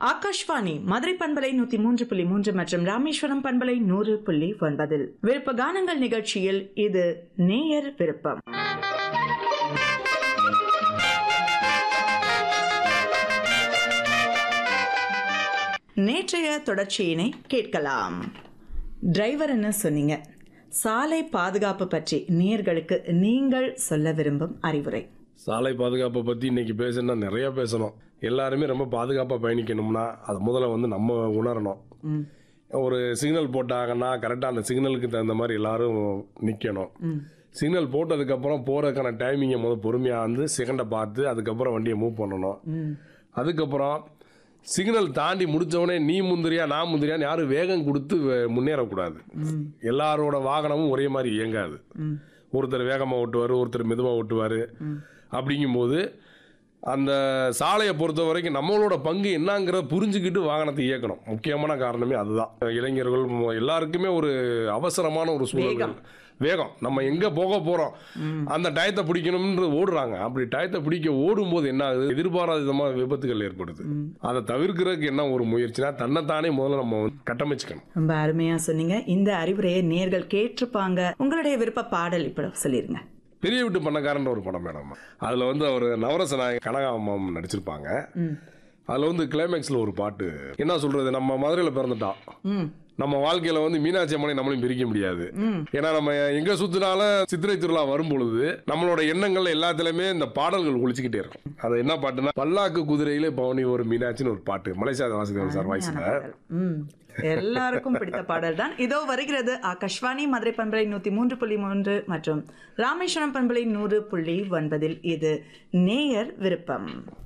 ஆகாஷ்வாணி மதுரை பண்பலை நூத்தி மூன்று புள்ளி மூன்று மற்றும் ராமேஸ்வரம் பண்பலை நூறு புள்ளி ஒன்பதில் விருப்ப கானங்கள் நிகழ்ச்சியில் இது நேயர் விருப்பம் நேற்றைய தொடர்ச்சியினை கேட்கலாம் டிரைவர் என்ன சொன்னீங்க சாலை பாதுகாப்பு பற்றி நேயர்களுக்கு நீங்கள் சொல்ல விரும்பும் அறிவுரை சாலை பாதுகாப்பை பற்றி இன்னைக்கு பேசணும்னா நிறைய பேசணும் எல்லாருமே ரொம்ப பாதுகாப்பாக பயணிக்கணும்னா அது முதல்ல வந்து நம்ம உணரணும் ஒரு சிக்னல் போட்டாங்கன்னா கரெக்டாக அந்த சிக்னலுக்கு தகுந்த மாதிரி எல்லாரும் நிற்கணும் சிக்னல் போட்டதுக்கப்புறம் போகிறதுக்கான டைமிங்கை முதல் பொறுமையாக வந்து செகண்டை பார்த்து அதுக்கப்புறம் வண்டியை மூவ் பண்ணணும் அதுக்கப்புறம் சிக்னல் தாண்டி முடிச்சவொடனே நீ முந்திரியா நான் முந்திரியான்னு யாரும் வேகம் கொடுத்து வே- முன்னேறக்கூடாது எல்லாரோட வாகனமும் ஒரே மாதிரி இயங்காது ஒருத்தர் வேகமாக ஓட்டுவார் ஒருத்தர் மெதுவாக ஓட்டுவார் அப்படிங்கும்போது அந்த சாலையை பொறுத்த வரைக்கும் நம்மளோட பங்கு என்னங்கிறத புரிஞ்சுக்கிட்டு வாகனத்தை இயக்கணும் முக்கியமான காரணமே அதுதான் இளைஞர்கள் ம- எல்லாருக்குமே ஒரு அவசரமான ஒரு சூழல் வேகம் நம்ம எங்க போக போறோம் அந்த டயத்தை பிடிக்கணும்னு ஓடுறாங்க அப்படி டயத்தை பிடிக்க ஓடும்போது என்ன ஆகுது எதிர்பாராத விதமாக விபத்துகள் ஏற்படுது அதை தவிர்க்கிறதுக்கு என்ன ஒரு முயற்சினா தன்னைத்தானே முதல்ல நம்ம வந்து கட்டமைச்சுக்கணும் ரொம்ப அருமையா சொன்னீங்க இந்த அறிவுரையை நேர்கள் கேட்டிருப்பாங்க உங்களுடைய விருப்ப பாடல் இப்ப சொல்லிருங்க பெரிய வீட்டு பண்ணக்காரன்ற ஒரு படம் மேடம் அதில் வந்து அவர் நவரச நாயக் கனகாமம் நடிச்சிருப்பாங்க அதில் வந்து கிளைமேக்ஸில் ஒரு பாட்டு என்ன சொல்றது நம்ம மதுரையில் பிறந்துட்டோம் ம் நம்ம வாழ்க்கையில வந்து மீனாட்சி அம்மனை நம்மளையும் பிரிக்க முடியாது ஏன்னா நம்ம எங்க சுத்தினாலும் சித்திரை திருவிழா வரும் பொழுது நம்மளோட எண்ணங்கள் எல்லாத்துலயுமே இந்த பாடல்கள் ஒழிச்சுக்கிட்டே இருக்கும் அது என்ன பாட்டுன்னா பல்லாக்கு குதிரையிலே பவனி ஒரு மீனாட்சின்னு ஒரு பாட்டு மலேசியா வாசுதேவன் சார் வாய்ஸ்ல ம் எல்லாருக்கும் பிடித்த பாடல் தான் இதோ வருகிறது ஆகாஷ்வாணி மதுரை பண்பலை நூத்தி மூன்று புள்ளி மூன்று மற்றும் ராமேஸ்வரம் பண்பலை நூறு புள்ளி ஒன்பதில் இது நேயர் விருப்பம்